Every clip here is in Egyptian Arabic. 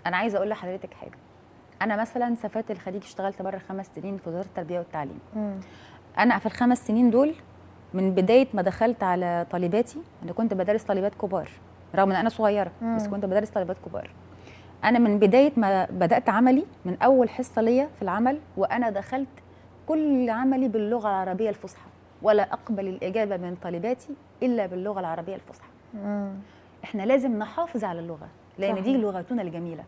انا عايزه اقول لحضرتك حاجه انا مثلا سافرت الخليج اشتغلت بره خمس سنين في وزاره التربيه والتعليم مم. انا في الخمس سنين دول من بدايه ما دخلت على طالباتي انا كنت بدرس طالبات كبار رغم ان انا صغيره بس مم. كنت بدرس طالبات كبار انا من بدايه ما بدات عملي من اول حصه ليا في العمل وانا دخلت كل عملي باللغه العربيه الفصحى ولا اقبل الاجابه من طالباتي الا باللغه العربيه الفصحى مم. احنا لازم نحافظ على اللغه لان صحيح. دي لغتنا الجميله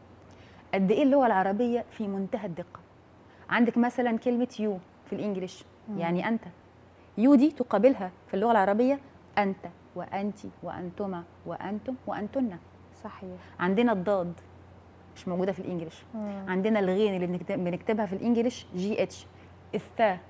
قد ايه اللغه العربيه في منتهى الدقه عندك مثلا كلمه يو في الانجليش يعني انت يو دي تقابلها في اللغه العربيه انت وانت وانتما وانتم وانتن صحيح عندنا الضاد مش موجوده في الانجليش مم. عندنا الغين اللي بنكتب- بنكتبها في الانجليش جي اتش الثاء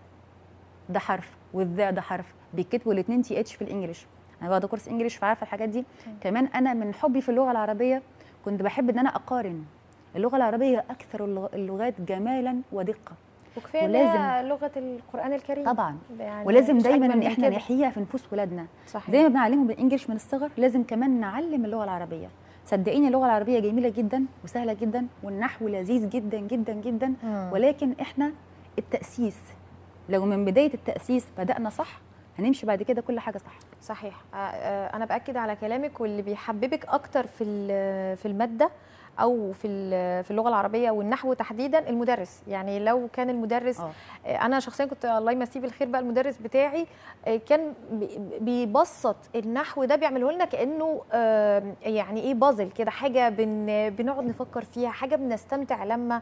ده حرف والذا ده حرف بيتكتبوا الاثنين تي اتش في الانجليش انا واخده كورس انجليش فعارفه الحاجات دي كمان انا من حبي في اللغه العربيه كنت بحب ان انا اقارن اللغه العربيه اكثر اللغ- اللغات جمالا ودقه وكفايه ولازم- ولازم لغه القران الكريم طبعا يعني ولازم مفيش دايما أجمل ان من احنا كده. نحييها في نفوس ولادنا صحيح زي ما بنعلمهم بالانجليش من الصغر لازم كمان نعلم اللغه العربيه صدقيني اللغه العربيه جميله جدا وسهله جدا والنحو لذيذ جدا جدا جدا مم. ولكن احنا التاسيس لو من بدايه التاسيس بدانا صح هنمشي بعد كده كل حاجه صح صحيح آه، آه، انا باكد على كلامك واللي بيحببك اكتر في ال- في الماده او في ال- في اللغه العربيه والنحو تحديدا المدرس يعني لو كان المدرس اه آه، انا شخصيا كنت الله يمسيه بالخير بقى المدرس بتاعي آه، كان بي- بيبسط النحو ده بيعمله لنا كانه آه، يعني ايه بازل كده حاجه بن بنقعد نفكر فيها حاجه بنستمتع لما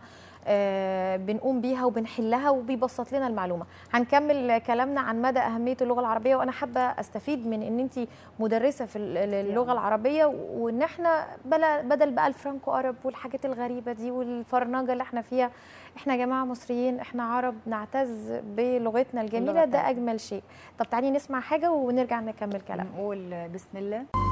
آه، بنقوم بيها وبنحلها وبيبسط لنا المعلومه هنكمل كلامنا عن مدى اهميه اللغه العربيه وانا حابه استفيد من ان انت مدرسه في ال- اللغه العربيه وان احنا بلا بدل بقى الفرانكو عرب والحاجات الغريبه دي والفرنجه اللي احنا فيها احنا يا جماعه مصريين احنا عرب نعتز بلغتنا الجميله اللغة ده بتاعتنا. اجمل شيء طب تعالي نسمع حاجه ونرجع نكمل كلام نقول بسم الله